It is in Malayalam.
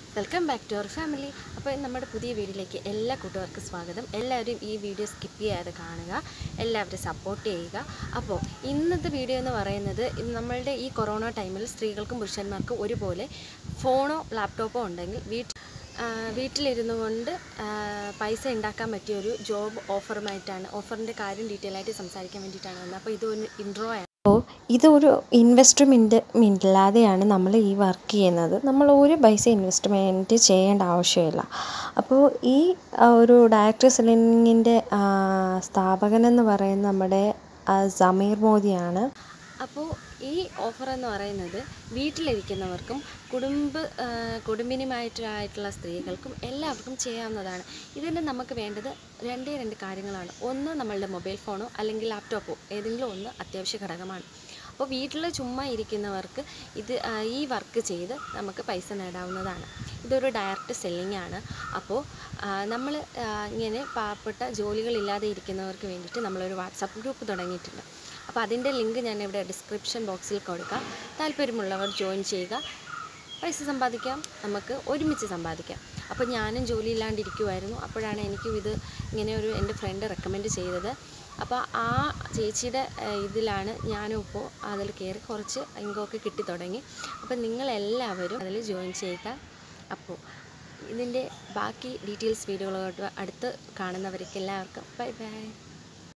welcome back to our family അപ്പോൾ നമ്മുടെ പുതിയ വീഡിയോയിലേക്ക് എല്ലാ കൂട്ടുകാർക്കും സ്വാഗതം എല്ലാവരും ഈ വീഡിയോ സ്കിപ്പ് ചെയ്യാതെ കാണുക എല്ലാവരും സപ്പോർട്ട് ചെയ്യുക അപ്പോൾ ഇന്നത്തെ വീഡിയോ എന്ന് പറയുന്നത് ഇത് നമ്മളുടെ ഈ കൊറോണ ടൈമിൽ സ്ത്രീകൾക്കും പുരുഷന്മാർക്കും ഒരുപോലെ ഫോണോ ലാപ്ടോപ്പോ ഉണ്ടെങ്കിൽ വീട്ട് ആ, വീട്ടിലിരുന്നു കൊണ്ട് ആ, പൈസ ഉണ്ടാക്കാൻ പറ്റിയ ഒരു ജോബ് ഓഫറുമായിട്ടാണ് ഓഫറിൻ്റെ കാര്യം ഡീറ്റെയിൽ ആയിട്ട് സംസാരിക്കാൻ വേണ്ടിയിട്ടാണ് വന്നത് അപ്പോൾ ഇതൊരു ഇൻട്രോ ആണ് അപ്പോൾ ഇതൊരു ഇൻവെസ്റ്റ്മെൻറ്റ് ഇല്ലാതെയാണ് നമ്മൾ ഈ വർക്ക് ചെയ്യുന്നത് നമ്മൾ ഒരു പൈസ ഇൻവെസ്റ്റ്മെൻറ്റ് ചെയ്യേണ്ട ആവശ്യമില്ല അപ്പോൾ ഈ ആ, ഒരു ഡയറക്ടർ സെല്ലിങ്ങിൻ്റെ സ്ഥാപകനെന്ന് പറയുന്നത് നമ്മുടെ ആ, സമീർ മോദിയാണ് അപ്പോൾ ഈ ഓഫർ എന്ന് പറയുന്നത് വീട്ടിലിരിക്കുന്നവർക്കും കുടുംബ ആ, കുടുംബിനിയുമായിട്ടുള്ള സ്ത്രീകൾക്കും എല്ലാവർക്കും ചെയ്യാവുന്നതാണ് ഇതിന് നമുക്ക് വേണ്ടത് രണ്ടേ രണ്ട് കാര്യങ്ങളാണ് ഒന്ന് നമ്മളുടെ മൊബൈൽ ഫോണോ അല്ലെങ്കിൽ ലാപ്ടോപ്പോ ഏതെങ്കിലും ഒന്ന് അത്യാവശ്യ ഘടകമാണ് അപ്പോൾ വീട്ടിൽ ചുമ്മാ ഇരിക്കുന്നവർക്ക് ഇത് ആ, ഈ വർക്ക് ചെയ്ത് നമുക്ക് പൈസ നേടാവുന്നതാണ് ഇതൊരു ഡയറക്റ്റ് സെല്ലിംഗ് ആണ് അപ്പോൾ നമ്മൾ ഇങ്ങനെ പാവപ്പെട്ട ജോലികളില്ലാതെ ഇരിക്കുന്നവർക്ക് വേണ്ടിയിട്ട് നമ്മളൊരു വാട്സാപ്പ് ഗ്രൂപ്പ് തുടങ്ങിയിട്ടുണ്ട് അപ്പോൾ അതിൻ്റെ ലിങ്ക് ഞാൻ ഇവിടെ ഡിസ്ക്രിപ്ഷൻ ബോക്സിൽ കൊടുക്കാം താല്പര്യമുള്ളവർ ജോയിൻ ചെയ്യുക പൈസ സമ്പാദിക്കാം നമുക്ക് ഒരുമിച്ച് സമ്പാദിക്കാം അപ്പോൾ ഞാനും ജോലി ഇല്ലാണ്ടിരിക്കുമായിരുന്നു അപ്പോഴാണ് എനിക്കും ഇത് ഇങ്ങനെ ഒരു എൻ്റെ ഫ്രണ്ട് റെക്കമെൻഡ് ചെയ്തത് അപ്പോൾ ആ ചേച്ചിയുടെ ഏഹ്, ഇതിലാണ് ഞാനും ഇപ്പോൾ അതിൽ കയറി കുറച്ച് ഇൻകമൊക്കെ കിട്ടി തുടങ്ങി അപ്പോൾ നിങ്ങളെല്ലാവരും അതിൽ ജോയിൻ ചെയ്യുക അപ്പോൾ ഇതിൻ്റെ ബാക്കി ഡീറ്റെയിൽസ് വീഡിയോകളോട്ട് അടുത്ത് കാണുന്നവർക്ക് എല്ലാവർക്കും ബൈ ബൈ